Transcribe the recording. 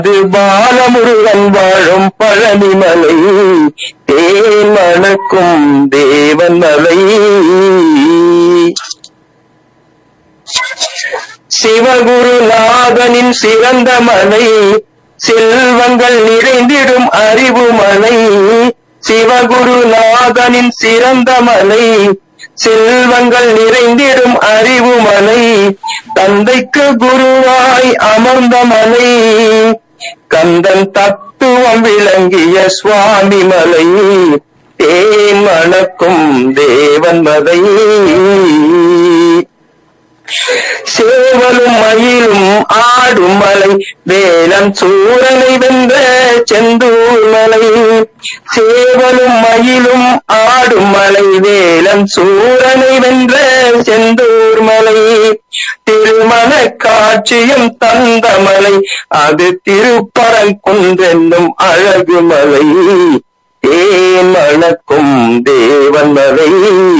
அது பாலமுருகன் வாழும் பழனிமலை தேன் மணக்கும் தேவன் மலை சிவகுருநாதனின் சிறந்த மலை செல்வங்கள் நிறைந்திடும் அறிவு மலை சிவகுருநாதனின் சிறந்த மலை செல்வங்கள் நிறைந்திடும் அறிவு மலை தந்தைக்கு குருவாய் அமர்ந்த மலை கந்தன் தத்துவம் விளங்கிய சுவாமி மலை தேன் மணக்கும் தேவன் மலை சேவலும் மயிலும் ஆடும் மலை வேலன் சூரனை வென்ற செந்தூர் மலை சேவலும் மயிலும் ஆடும் மலை வேலன் சூரனை வென்ற செந்தூர் மலை திருமண காட்சியும் தந்த மலை அது திருப்பரங்குன்றென்னும் அழகு மலை ஏன் மணக்கும் தேவன் மலை